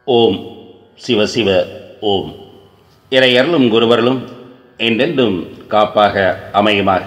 ஓம் சிவ சிவ ஓம் இறையருளும் குருவருளும் என்றென்றும் காப்பாக அமையுமாக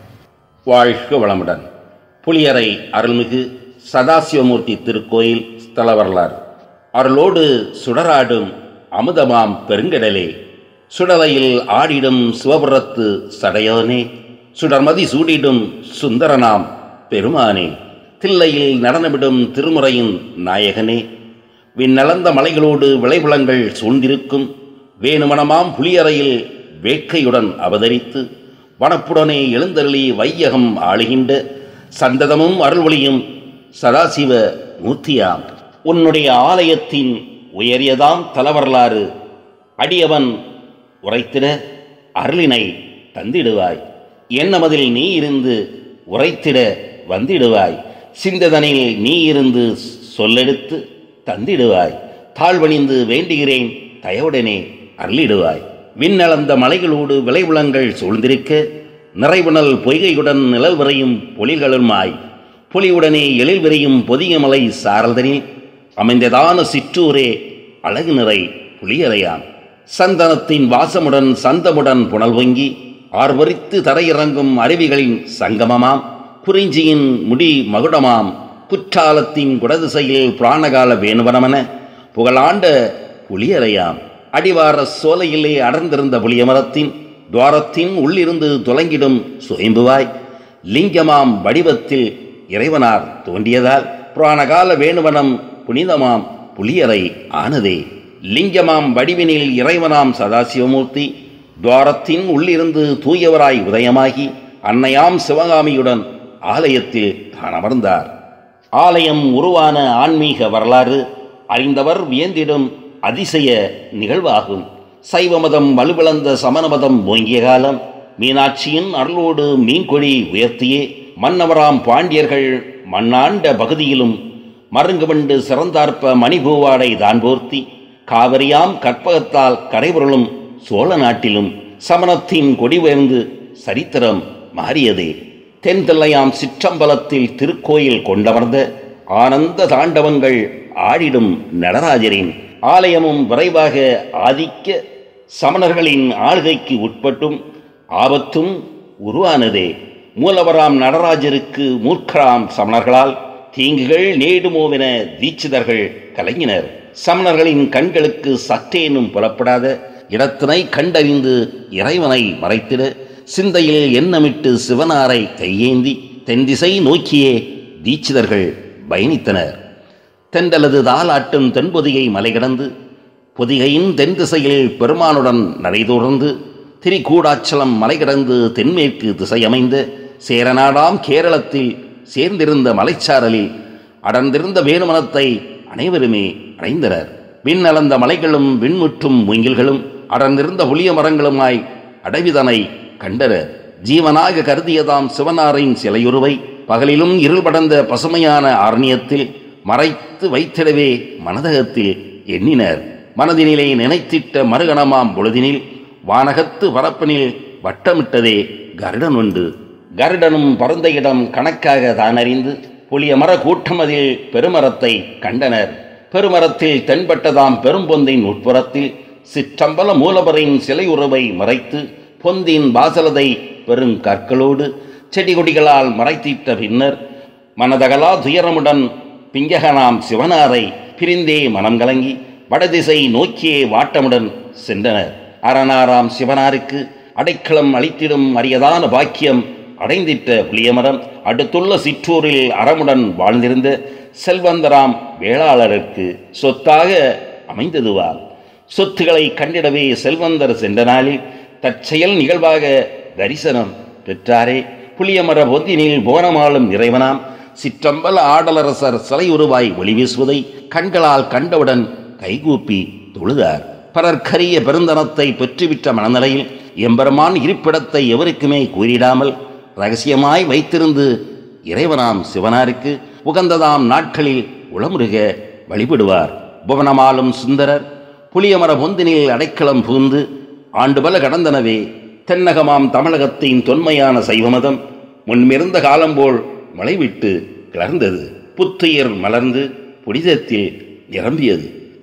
வாழ்க வளமுடன் புளியரை அருள்மிகு சதாசிவமூர்த்தி திருக்கோயில் ஸ்தல வரலாறு அருளோடு சுடராடும் அமுதமாம் பெருங்கடலே சுடலையில் ஆடிடும் சிவபுரத்து சடையோனே சுடர்மதி சூடிடும் சுந்தரனாம் பெருமானே தில்லையில் நடனமிடும் திருமுறையின் நாயகனே விண்ணளந்த மலைகளோடு விளைவுளங்கள் சூழ்ந்திருக்கும் வேணுமணமாம் புலியறையில் வேட்கையுடன் அவதரித்து வனப்புடனே எழுந்தருளி வையகம் ஆளுகின்ற சந்ததமும் அருள்வொளியும் சதாசிவ மூர்த்தியாம் உன்னுடைய ஆலயத்தின் உயரியதாம் தலவரலாறு அடியவன் உரைத்திட அருளினை தந்திடுவாய் என்னமதில் நீ இருந்து உரைத்திட வந்திடுவாய் சிந்ததனில் நீ இருந்து சொல்லெடுத்து தந்திடுவாய் தாழ்வணிந்து வேண்டுகிறேன் தயவுடனே அருளிடுவாய் விண்ணளந்த மலைகளோடு விளைவுளங்கள் சூழ்ந்திருக்க நிறைவுணல் பொய்கையுடன் நிழல் விரையும் பொலிகளுமாய் பொலிவுடனே எழில் விரையும் பொதிய மலை சாரல்தனில் அமைந்ததான சிற்றூரே அழகு நிறை புலியறையாம் சந்தனத்தின் வாசமுடன் சந்தமுடன் புனல் வங்கி ஆர்வரித்து தரையிறங்கும் அருவிகளின் சங்கமமாம் குறிஞ்சியின் முடி மகுடமாம் குற்றாலத்தின் குடதிசையில் புராணகால வேணுவனமென புகழாண்ட புலியறையாம் அடிவார சோலையிலே அடர்ந்திருந்த புளியமரத்தின் துவாரத்தின் உள்ளிருந்து துலங்கிடும் சுயம்புவாய் லிங்கமாம் வடிவத்தில் இறைவனார் தோன்றியதால் புராணகால வேணுவனம் புனிதமாம் புலியறை ஆனதே லிங்கமாம் வடிவினில் இறைவனாம் சதாசிவமூர்த்தி துவாரத்தின் உள்ளிருந்து தூயவராய் உதயமாகி அன்னையாம் சிவகாமியுடன் ஆலயத்தில் தான் அமர்ந்தார் ஆலயம் உருவான ஆன்மீக வரலாறு அறிந்தவர் வியந்திடும் அதிசய நிகழ்வாகும் சைவ மதம் வலுவிழந்த சமண மதம் ஓங்கிய காலம் மீனாட்சியின் அருளோடு மீன்கொடி உயர்த்தியே மன்னவராம் பாண்டியர்கள் மண்ணாண்ட பகுதியிலும் மருங்குவண்டு சிறந்தார்ப்ப மணிபூவாடை தான் போர்த்தி காவிரியாம் கற்பகத்தால் கரைபுரளும் சோழ நாட்டிலும் சமணத்தின் கொடி உயர்ந்து சரித்திரம் மாறியதே தென்தில்லையாம் சிற்றம்பலத்தில் திருக்கோயில் கொண்டமர்ந்த ஆனந்த தாண்டவங்கள் ஆடிடும் நடராஜரின் ஆலயமும் விரைவாக ஆதிக்க சமணர்களின் ஆள்கைக்கு உட்பட்டும் ஆபத்தும் உருவானதே மூலவராம் நடராஜருக்கு மூர்க்கராம் சமணர்களால் தீங்குகள் நேடுமோவென தீட்சிதர்கள் கலங்கினர் சமணர்களின் கண்களுக்கு சற்றேனும் புலப்படாத இடத்தினை கண்டறிந்து இறைவனை மறைத்திட சிந்தையில் எண்ணமிட்டு சிவனாரை கையேந்தி தென்திசை நோக்கியே தீட்சிதர்கள் பயணித்தனர் தென்றலது தாலாட்டும் தென்பொதிகை மலை கடந்து பொதிகையின் தென் திசையில் பெருமானுடன் நடைதொடர்ந்து திரிகூடாச்சலம் மலை கடந்து தென்மேற்கு திசையமைந்த சேரநாடாம் கேரளத்தில் சேர்ந்திருந்த மலைச்சாரலில் அடர்ந்திருந்த வேணுமனத்தை அனைவருமே அடைந்தனர் விண்ணளந்த மலைகளும் விண்முற்றும் மூங்கில்களும் அடர்ந்திருந்த புளிய மரங்களுமாய் அடைவிதனை கண்டனர் ஜீவனாக கருதியதாம் சிவனாரின் சிலையுருவை பகலிலும் இருள் படர்ந்த பசுமையான ஆரண்யத்தில் மறைத்து வைத்திடவே மனதகத்தில் எண்ணினர் மனதினிலே நினைத்திட்ட மறுகணமாம் பொழுதினில் வானகத்து பரப்பனில் வட்டமிட்டதே கருடன் உண்டு கருடனும் பறந்த இடம் கணக்காக தான் அறிந்து புளிய மர கூட்டமதில் பெருமரத்தை கண்டனர் பெருமரத்தில் தென்பட்டதாம் பெரும்பொந்தின் உட்புறத்தில் சிற்றம்பல மூலவரின் சிலை உறவை மறைத்து பொந்தின் வாசலதை பெரும் கற்களோடு செடி கொடிகளால் மறைத்திட்ட பின்னர் மனதகலா துயரமுடன் பிங்ககனாம் சிவனாரை பிரிந்தே மனம் கலங்கி வடதிசை நோக்கியே வாட்டமுடன் சென்றனர் அரணாராம் சிவனாருக்கு அடைக்கலம் அளித்திடும் அரியதான பாக்கியம் அடைந்திட்ட புளியமரம் அடுத்துள்ள சிற்றூரில் அறமுடன் வாழ்ந்திருந்த செல்வந்தராம் வேளாளருக்கு சொத்தாக அமைந்ததுவார் சொத்துக்களை கண்டிடவே செல்வந்தர் சென்ற நாளில் தற்செயல் நிகழ்வாக தரிசனம் பெற்றாரே புளியமர பொத்தினில் போனமாளும் இறைவனாம் சிற்றம்பல ஆடலரசர் சிலை உருவாய் ஒளி வீசுவதை கண்களால் கண்டவுடன் கைகூப்பி தொழுதார் பரற்கரிய பெருந்தனத்தை பெற்றுவிட்ட மனநிலையில் எம்பெருமான் இருப்பிடத்தை எவருக்குமே கூறிடாமல் ரகசியமாய் வைத்திருந்து இறைவனாம் சிவனாருக்கு உகந்ததாம் நாட்களில் உளமுருக வழிபடுவார் புவனமாலும் சுந்தரர் புளியமர பொந்தினில் அடைக்கலம் புகுந்து ஆண்டுபல கடந்தனவே தென்னகமாம் தமிழகத்தின் தொன்மையான சைவமதம் முன்மிருந்த காலம்போல் மழைவிட்டு கிளர்ந்தது புத்துயிர் மலர்ந்து புனிதத்தில் நிரம்பியது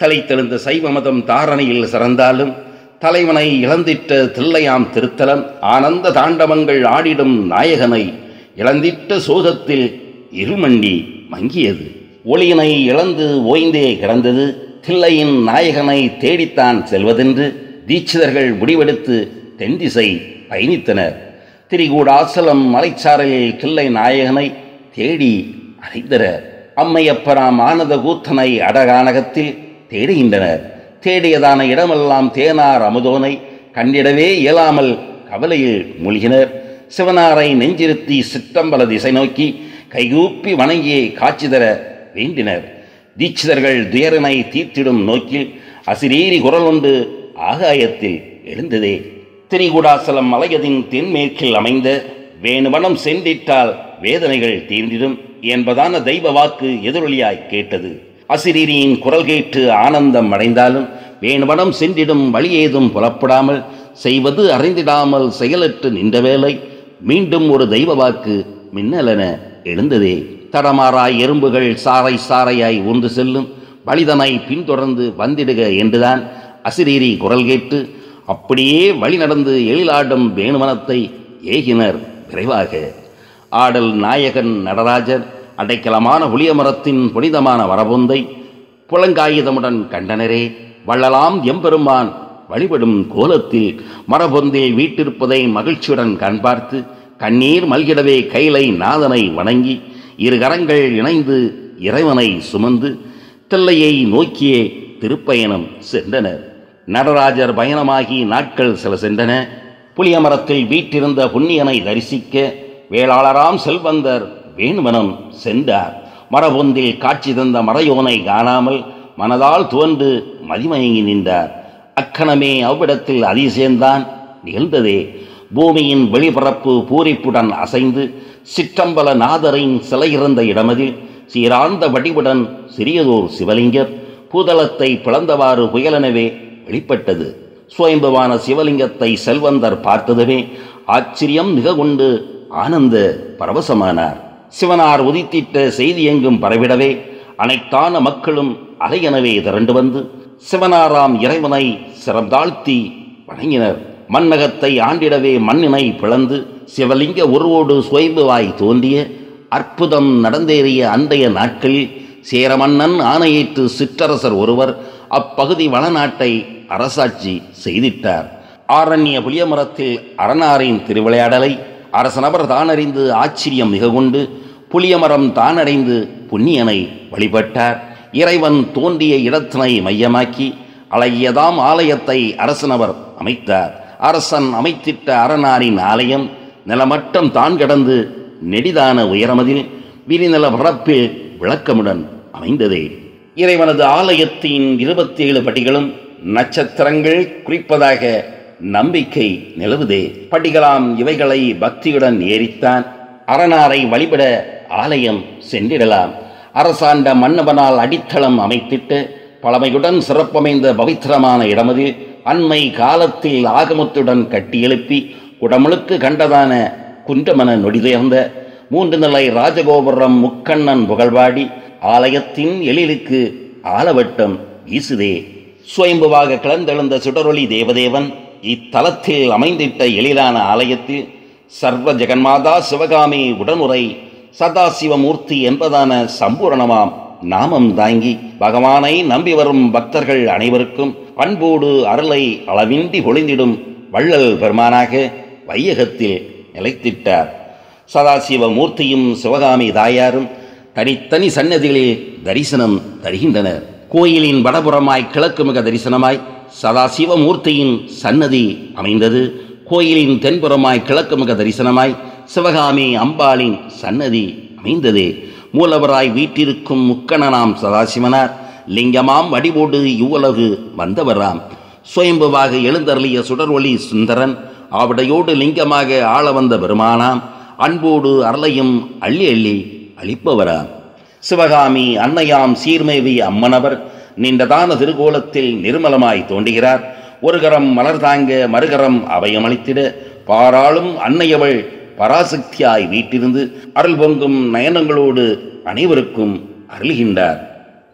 தலைத்தெழுந்த சைவ மதம் தாரணையில் சிறந்தாலும் தலைவனை இழந்திட்ட தில்லையாம் திருத்தலம் ஆனந்த தாண்டவங்கள் ஆடிடும் நாயகனை இழந்திட்ட சோகத்தில் இருமண்டி மங்கியது ஒளியினை இழந்து ஓய்ந்தே கிடந்தது தில்லையின் நாயகனை தேடித்தான் செல்வதென்று தீட்சிதர்கள் முடிவெடுத்து தென்திசை பயணித்தனர் திரிகூடாசலம் மலைச்சாரலில் தில்லை நாயகனை தேடி அடைந்தனர் அம்மையப்பராம் ஆனந்த கூத்தனை அடகானகத்தில் தேடுகின்றனர் தேடியதான இடமெல்லாம் தேனார் அமுதோனை கண்டிடவே இயலாமல் கவலையில் மூழ்கினர் சிவனாரை நெஞ்சிருத்தி சிற்றம்பல திசை நோக்கி கைகூப்பி வணங்கி காட்சி தர வேண்டினர் தீட்சிதர்கள் துயரனை தீர்த்திடும் நோக்கில் அசிரீரி குரல் ஒன்று ஆகாயத்தில் எழுந்ததே திரிகுடாசலம் மலையதின் தென்மேற்கில் அமைந்த வேணுவனம் சென்றிட்டால் வேதனைகள் தீர்ந்திடும் என்பதான தெய்வ வாக்கு எதிரொலியாய் கேட்டது அசிரீரியின் குரல் கேட்டு ஆனந்தம் அடைந்தாலும் வேணுவனம் சென்றிடும் வழி ஏதும் புலப்படாமல் செய்வது அறிந்திடாமல் செயலற்று நின்ற வேளை மீண்டும் ஒரு தெய்வ வாக்கு மின்னலென எழுந்ததே தடமாறாய் எறும்புகள் சாறை சாறையாய் ஊன்று செல்லும் வழிதனை பின்தொடர்ந்து வந்திடுக என்றுதான் அசிரீரி குரல் கேட்டு அப்படியே வழி நடந்து எழிலாடும் வேணுவனத்தை ஏகினர் விரைவாக ஆடல் நாயகன் நடராஜர் அடைக்கலமான புளியமரத்தின் புனிதமான வரபொந்தை புலங்காயுதமுடன் கண்டனரே வள்ளலாம் எம்பெருமான் வழிபடும் கோலத்தில் மரபொந்தில் வீட்டிருப்பதை மகிழ்ச்சியுடன் கண்பார்த்து கண்ணீர் மல்கிடவே கைலை நாதனை வணங்கி இரு கரங்கள் இணைந்து இறைவனை சுமந்து தில்லையை நோக்கியே திருப்பயணம் சென்றனர் நடராஜர் பயணமாகி நாட்கள் சில சென்றன புளியமரத்தில் வீட்டிருந்த புண்ணியனை தரிசிக்க வேளாளராம் செல்வந்தர் வேணுவனம் சென்றார் மரபொந்தில் காட்சி தந்த மறையோனை காணாமல் மனதால் துவண்டு மதிமயங்கி நின்றார் அக்கணமே அவ்விடத்தில் அதிசயந்தான் நிகழ்ந்ததே பூமியின் வெளிப்பரப்பு பூரிப்புடன் அசைந்து சிற்றம்பல நாதரின் சிலை இருந்த இடமதில் சீரார்ந்த வடிவுடன் சிறியதோர் சிவலிங்கர் பூதளத்தை பிளந்தவாறு புயலெனவே வெளிப்பட்டது சுயம்புவான சிவலிங்கத்தை செல்வந்தர் பார்த்ததுமே ஆச்சரியம் மிக கொண்டு ஆனந்த பரவசமானார் சிவனார் உதித்திட்ட செய்தி எங்கும் பரவிடவே அனைத்தான மக்களும் அலையெனவே திரண்டு வந்து சிவனாராம் இறைவனை சிரம் தாழ்த்தி வணங்கினர் மன்னகத்தை ஆண்டிடவே மண்ணினை பிளந்து சிவலிங்க உருவோடு சுயம்புவாய் தோன்றிய அற்புதம் நடந்தேறிய அந்தைய நாட்களில் சேரமன்னன் ஆணையிட்டு சிற்றரசர் ஒருவர் அப்பகுதி வளநாட்டை அரசாட்சி செய்திட்டார் ஆரண்ய புளியமரத்தில் அரணாரின் திருவிளையாடலை அரசனவர் தானறிந்து ஆச்சரியம் மிக கொண்டு புளியமரம் தானடைந்து புண்ணியனை வழிபட்டார் இறைவன் தோன்றிய இடத்தினை மையமாக்கி அழகியதாம் ஆலயத்தை அரசனவர் அமைத்தார் அரசன் அமைத்திட்ட அரணாரின் ஆலயம் நிலமட்டம் தான் கடந்து நெடிதான உயரமதில் விரிநில பரப்பில் விளக்கமுடன் அமைந்ததே இறைவனது ஆலயத்தின் இருபத்தி ஏழு படிகளும் நட்சத்திரங்கள் குறிப்பதாக நம்பிக்கை நிலவுதே படிகளாம் இவைகளை பக்தியுடன் ஏறித்தான் அரணாரை வழிபட ஆலயம் சென்றிடலாம் அரசாண்ட மன்னவனால் அடித்தளம் அமைத்திட்டு பழமையுடன் சிறப்பமைந்த பவித்திரமான இடமதில் அண்மை காலத்தில் ஆகமத்துடன் கட்டியெழுப்பி உடமுழுக்கு கண்டதான குன்றமன நொடிதுயர்ந்த மூன்று நிலை ராஜகோபுரம் முக்கண்ணன் புகழ்வாடி ஆலயத்தின் எழிலுக்கு ஆலவட்டம் வீசுதே சுயம்புவாக கிளந்தெழுந்த சுடரொளி தேவதேவன் இத்தலத்தில் அமைந்திட்ட எழிலான ஆலயத்தில் சர்வ ஜெகன்மாதா சிவகாமி உடனுரை சதாசிவமூர்த்தி என்பதான சம்பூரணமாம் நாமம் தாங்கி பகவானை நம்பி வரும் பக்தர்கள் அனைவருக்கும் அன்போடு அருளை அளவின்றி பொழிந்திடும் வள்ளல் பெருமானாக வையகத்தில் நிலைத்திட்டார் சதாசிவ மூர்த்தியும் சிவகாமி தாயாரும் தனித்தனி சன்னதிகளில் தரிசனம் தருகின்றனர் கோயிலின் வடபுறமாய் கிழக்கு மிக தரிசனமாய் சதாசிவ மூர்த்தியின் சன்னதி அமைந்தது கோயிலின் தென்புறமாய் கிழக்கு மிக தரிசனமாய் சிவகாமி அம்பாளின் சன்னதி அமைந்தது மூலவராய் வீட்டிருக்கும் முக்கணனாம் சதாசிவனார் லிங்கமாம் வடிவோடு இவ்வுலகு வந்தவராம் சுயம்புவாக எழுந்தருளிய சுடர்ஒளி சுந்தரன் ஆவிடையோடு லிங்கமாக ஆள வந்த பெருமானாம் அன்போடு அருளையும் அள்ளி அள்ளி அளிப்பவராம் சிவகாமி அன்னையாம் சீர்மேவி அம்மனவர் நின்றதான திருக்கோலத்தில் நிர்மலமாய் தோன்றுகிறார் ஒரு கரம் மலர் தாங்க மறுகரம் அபயமளித்திட பாராளும் அன்னையவள் பராசக்தியாய் வீட்டிருந்து அருள் பொங்கும் நயனங்களோடு அனைவருக்கும் அருள்கின்றார்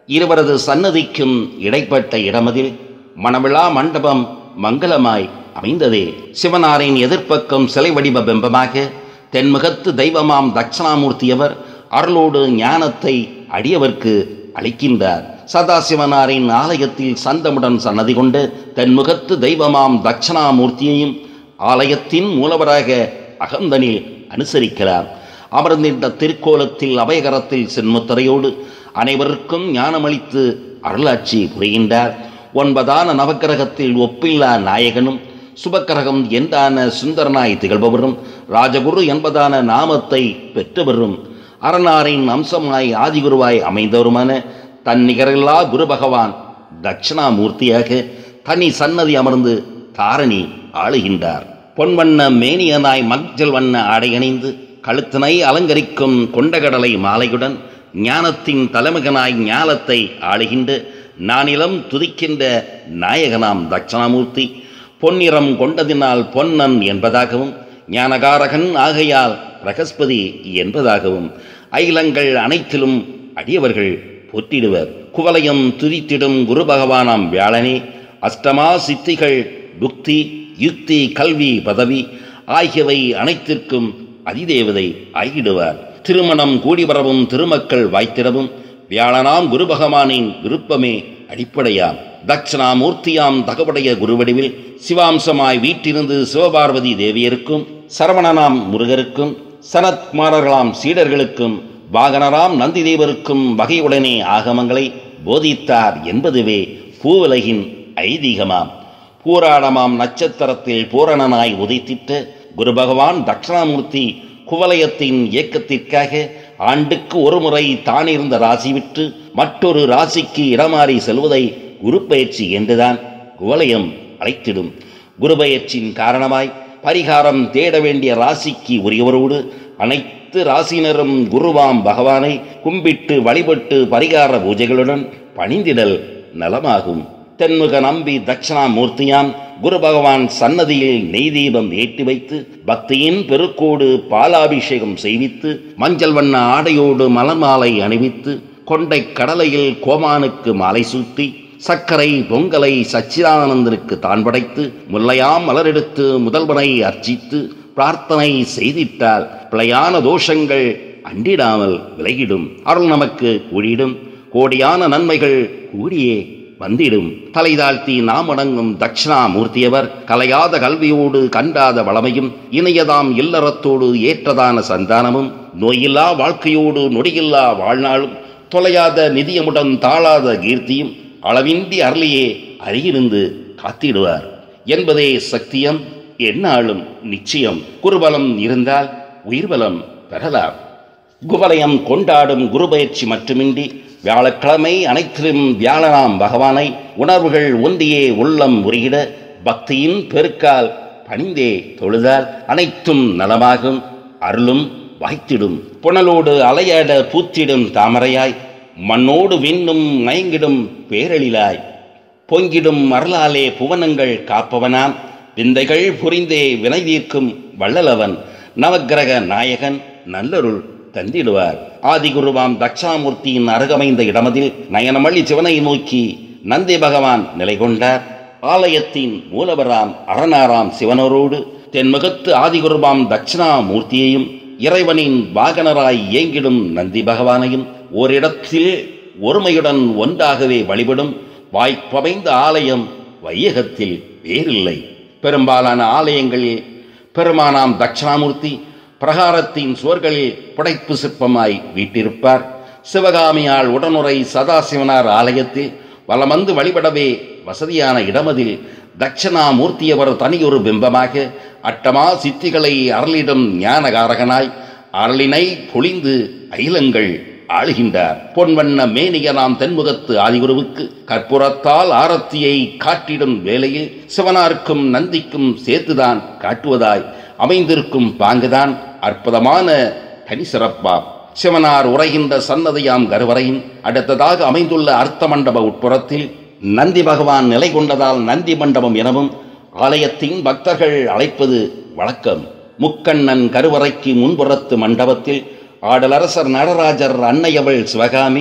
இருவரது சன்னதிக்கும் இடைப்பட்ட இடமதில் மணவிழா மண்டபம் மங்களமாய் அமைந்ததே சிவனாரின் எதிர்ப்பக்கம் சிலை வடிவ பிம்பமாக தென்முகத்து தெய்வமாம் தட்சணாமூர்த்தியவர் அருளோடு ஞானத்தை அடியவர்க்கு அளிக்கின்றார் சதாசிவனாரின் ஆலயத்தில் சந்தமுடன் சன்னதி கொண்டு தென்முகத்து தெய்வமாம் தட்சணாமூர்த்தியையும் ஆலயத்தின் மூலவராக அகந்தனில் அனுசரிக்கிறார் அமர்ந்திருந்த திருக்கோலத்தில் அபயகரத்தில் சென்முத்தரையோடு அனைவருக்கும் ஞானமளித்து அருளாட்சி புரிகின்றார் ஒன்பதான நவக்கிரகத்தில் ஒப்பில்லா நாயகனும் சுபக்கிரகம் என்றான சுந்தரனாய் திகழ்பவரும் ராஜகுரு என்பதான நாமத்தை பெற்றவரும் அரணாரின் அம்சமாய் ஆதிகுருவாய் அமைந்தவருமான தன்னிகரில்லா குரு பகவான் தட்சிணாமூர்த்தியாக தனி சன்னதி அமர்ந்து தாரணி ஆளுகின்றார் பொன்வண்ண மேனியனாய் மஞ்சள் வண்ண ஆடையணிந்து கழுத்தினை அலங்கரிக்கும் கொண்டகடலை மாலையுடன் ஞானத்தின் தலைமகனாய் ஞானத்தை ஆளுகின்ற நானிலம் துதிக்கின்ற நாயகனாம் தட்சணாமூர்த்தி பொன்னிறம் கொண்டதினால் பொன்னன் என்பதாகவும் ஞானகாரகன் ஆகையால் பிரகஸ்பதி என்பதாகவும் அகிலங்கள் அனைத்திலும் அடியவர்கள் போற்றிடுவர் குவலயம் துதித்திடும் குரு பகவானாம் வியாழனே அஷ்டமா சித்திகள் புக்தி யுக்தி கல்வி பதவி ஆகியவை அனைத்திற்கும் அதிதேவதை ஆகிடுவார் திருமணம் கூடி வரவும் திருமக்கள் வாய்த்திடவும் வியாழனாம் குரு பகவானின் விருப்பமே அடிப்படையாம் தட்சிணாமூர்த்தியாம் தகவடைய குருவடிவில் சிவாம்சமாய் வீட்டிருந்து சிவபார்வதி தேவியருக்கும் சரவணனாம் முருகருக்கும் சனத்குமாரர்களாம் சீடர்களுக்கும் வாகனராம் நந்தி தேவருக்கும் வகையுடனே ஆகமங்களை போதித்தார் என்பதுவே பூவுலகின் ஐதீகமாம் பூராடமாம் நட்சத்திரத்தில் பூரணனாய் உதைத்திட்ட குரு பகவான் தட்சிணாமூர்த்தி குவலயத்தின் இயக்கத்திற்காக ஆண்டுக்கு ஒரு முறை தானிருந்த ராசி விட்டு மற்றொரு ராசிக்கு இடமாறி செல்வதை குரு பயிற்சி என்றுதான் குவலயம் அழைத்திடும் குரு பயிற்சியின் காரணமாய் பரிகாரம் தேட வேண்டிய ராசிக்கு உரியவரோடு அனைத்து ராசினரும் குருவாம் பகவானை கும்பிட்டு வழிபட்டு பரிகார பூஜைகளுடன் பணிந்திடல் நலமாகும் தென்முக நம்பி தட்சிணாமூர்த்தியாம் குரு பகவான் சன்னதியில் நெய் தீபம் ஏற்றி வைத்து பக்தியின் பெருக்கோடு பாலாபிஷேகம் செய்வித்து மஞ்சள் வண்ண ஆடையோடு மலர்மாலை அணிவித்து கொண்டை கடலையில் கோமானுக்கு மாலை சூட்டி சர்க்கரை பொங்கலை சச்சிதானந்தனுக்கு தான் படைத்து முல்லையாம் மலரெடுத்து முதல்வனை அர்ச்சித்து பிரார்த்தனை செய்திட்டால் பிழையான தோஷங்கள் அண்டிடாமல் விலகிடும் அருள் நமக்கு கூடிடும் கோடியான நன்மைகள் கூடியே வந்திடும் தலை தாழ்த்தி நாம் அடங்கும் தட்சிணாமூர்த்தியவர் கலையாத கல்வியோடு கண்டாத வளமையும் இணையதாம் இல்லறத்தோடு ஏற்றதான சந்தானமும் நோயில்லா வாழ்க்கையோடு நொடியில்லா வாழ்நாளும் தொலையாத நிதியமுடன் தாழாத கீர்த்தியும் அளவின்றி அருளியே அருகிருந்து காத்திடுவார் என்பதே சத்தியம் எந்நாளும் நிச்சயம் குருபலம் இருந்தால் உயிர்பலம் பெறலாம் குவலயம் கொண்டாடும் குருபயிற்சி மட்டுமின்றி வியாழக்கிழமை அனைத்திலும் வியாழனாம் பகவானை உணர்வுகள் ஒன்றியே உள்ளம் உருகிட பக்தியின் பெருக்கால் பணிந்தே தொழுதால் அனைத்தும் நலமாகும் அருளும் வாய்த்திடும் புனலோடு அலையாட பூத்திடும் தாமரையாய் மண்ணோடு விண்ணும் மயங்கிடும் பேரழிலாய் பொங்கிடும் அருளாலே புவனங்கள் காப்பவனாம் விந்தைகள் புரிந்தே வினை தீர்க்கும் வள்ளலவன் நவக்கிரக நாயகன் நல்லருள் தந்திடுவார் ஆதிகுருவாம் தட்சாமூர்த்தியின் அருகமைந்த இடமதில் நயனமள்ளி சிவனை நோக்கி நந்தி பகவான் நிலை கொண்டார் ஆலயத்தின் மூலவராம் அரணாராம் சிவனரோடு தென்முகத்து ஆதிகுருவாம் தட்சிணாமூர்த்தியையும் இறைவனின் வாகனராய் இயங்கிடும் நந்தி பகவானையும் ஓரிடத்தில் ஒருமையுடன் ஒன்றாகவே வழிபடும் வாய்ப்பமைந்த ஆலயம் வையகத்தில் வேறில்லை பெரும்பாலான ஆலயங்களில் பெருமானாம் தட்சிணாமூர்த்தி பிரகாரத்தின் சுவர்களில் புடைப்பு சிற்பமாய் வீட்டிருப்பார் சிவகாமியால் உடனுரை சதாசிவனார் ஆலயத்தில் வலமந்து வழிபடவே வசதியான இடமதில் தட்சிணாமூர்த்தியவர் தனியொரு பிம்பமாக அட்டமா சித்திகளை அருளிடும் ஞானகாரகனாய் அருளினை பொழிந்து அகிலங்கள் ஆளுகின்றார் பொன்வண்ண மேனியனாம் தென்முகத்து ஆதிகுருவுக்கு கற்பூரத்தால் ஆரத்தியை காட்டிடும் வேளையில் சிவனாருக்கும் நந்திக்கும் சேர்த்துதான் காட்டுவதாய் அமைந்திருக்கும் பாங்குதான் அற்புதமான தனி சிறப்பாம் சிவனார் உரைகின்ற சன்னதியாம் கருவறையின் அடுத்ததாக அமைந்துள்ள அர்த்த மண்டப உட்புறத்தில் நந்தி பகவான் நிலை கொண்டதால் நந்தி மண்டபம் எனவும் ஆலயத்தின் பக்தர்கள் அழைப்பது வழக்கம் முக்கண்ணன் கருவறைக்கு முன்புறத்து மண்டபத்தில் ஆடலரசர் நடராஜர் அன்னையவள் சிவகாமி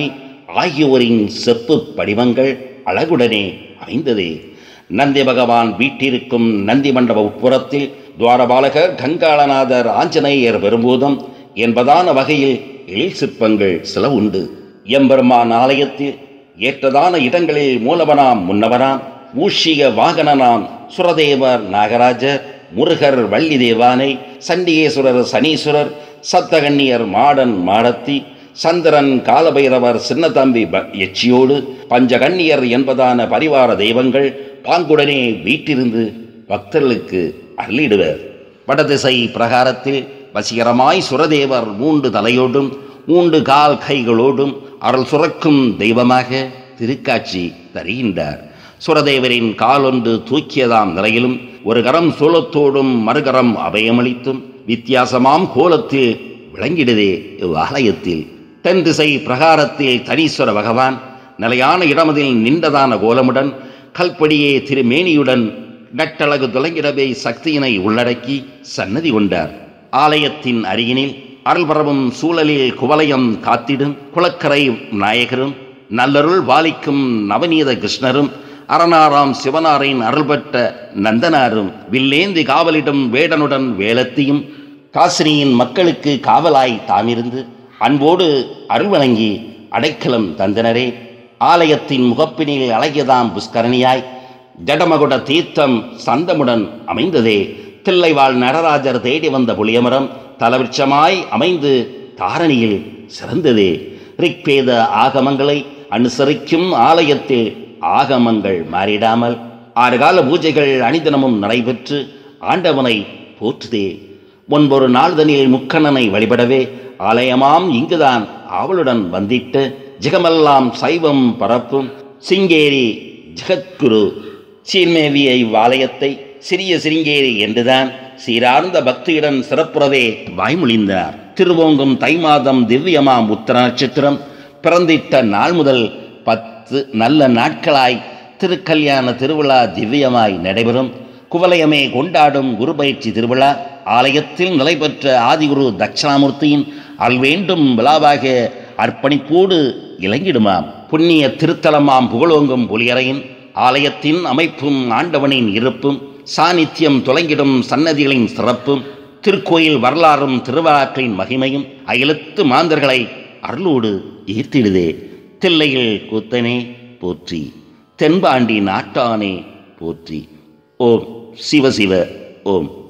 ஆகியோரின் செப்பு படிவங்கள் அழகுடனே அமைந்தது நந்தி பகவான் வீட்டிற்கும் நந்தி மண்டப உட்புறத்தில் துவாரபாலகர் கங்காளநாதர் ஆஞ்சநேயர் பெரும்பூதம் என்பதான வகையில் எழில் சிற்பங்கள் சில உண்டு எம்பெருமான் ஆலயத்தில் ஏற்றதான இடங்களில் மூலவனாம் முன்னவனாம் ஊஷிக வாகனனாம் சுரதேவர் நாகராஜர் முருகர் வள்ளி தேவானை சண்டிகேஸ்வரர் சனீஸ்வரர் சப்தகன்னியர் மாடன் மாடத்தி சந்திரன் காலபைரவர் சின்னதம்பி ப- எச்சியோடு பஞ்சகன்னியர் என்பதான பரிவார தெய்வங்கள் பாங்குடனே வீட்டிருந்து பக்தர்களுக்கு அள்ளிடுவர் வடதிசை பிரகாரத்தில் வசீகரமாய் சுரதேவர் மூன்று தலையோடும் மூன்று கால் கைகளோடும் அருள் சுரக்கும் தெய்வமாக திருக்காட்சி தருகின்றார் சுரதேவரின் காலொன்று தூக்கியதாம் நிலையிலும் ஒரு கரம் சூலத்தோடும் மறுகரம் அபயமளித்தும் வித்தியாசமாம் கோலத்தில் விளங்கிடுதே இவ்வாலயத்தில் தென் திசை பிரகாரத்தில் தனீஸ்வர பகவான் நிலையான இடமதில் நின்றதான கோலமுடன் கல்படியே திருமேனியுடன் நட்டழகு துலங்கிடவே சக்தியினை உள்ளடக்கி சன்னதி கொண்டார் ஆலயத்தின் அருகினில் அருள் பரவும் சூழலில் குவலயம் காத்திடும் குளக்கரை நாயகரும் நல்லருள் வாலிக்கும் நவநீத கிருஷ்ணரும் அரணாராம் சிவனாரின் அருள்பட்ட நந்தனாரும் வில்லேந்தி காவலிடும் வேடனுடன் வேலத்தியும் காசினியின் மக்களுக்கு காவலாய் தாமிருந்து அன்போடு அருள் வழங்கி அடைக்கலம் தந்தனரே ஆலயத்தின் முகப்பினில் அழகியதாம் புஷ்கரணியாய் ஜடமகுட தீர்த்தம் சந்தமுடன் அமைந்ததே தில்லைவாழ் நடராஜர் தேடி வந்த புளியமரம் தலவிருட்சமாய் அமைந்து தாரணியில் சிறந்ததே ரிக்வேத ஆகமங்களை அனுசரிக்கும் ஆலயத்தில் ஆகமங்கள் மாறிடாமல் ஆறுகால பூஜைகள் அணிதினமும் நடைபெற்று ஆண்டவனை போற்றுதே முன்பொரு நாள்தனில் முக்கண்ணனை வழிபடவே ஆலயமாம் இங்குதான் ஆவலுடன் வந்திட்டு ஜெகமெல்லாம் சைவம் பரப்பும் சிங்கேரி ஜெகத்குரு சீர்மேவிய இவ்வாலயத்தை சிறிய சிருங்கேரி என்றுதான் சீரார்ந்த பக்தியுடன் சிறப்புறவே வாய்மொழிந்தார் திருவோங்கும் தை மாதம் திவ்யமாம் உத்தர நட்சத்திரம் பிறந்திட்ட நாள் முதல் பத்து நல்ல நாட்களாய் திருக்கல்யாண திருவிழா திவ்யமாய் நடைபெறும் குவலயமே கொண்டாடும் குரு பயிற்சி திருவிழா ஆலயத்தில் நிலைபெற்ற ஆதிகுரு தட்சிணாமூர்த்தியின் அல்வேண்டும் விழாவாக அர்ப்பணிப்போடு இலங்கிடுமாம் புண்ணிய திருத்தலமாம் புகழோங்கும் புலியறையின் ஆலயத்தின் அமைப்பும் ஆண்டவனின் இருப்பும் சாநித்தியம் தொலைங்கிடும் சன்னதிகளின் சிறப்பும் திருக்கோயில் வரலாறும் திருவிழாக்களின் மகிமையும் அயலத்து மாந்தர்களை அருளோடு ஈர்த்திடுதே தில்லையில் கூத்தனே போற்றி தென்பாண்டி நாட்டானே போற்றி ஓம் சிவ சிவ ஓம்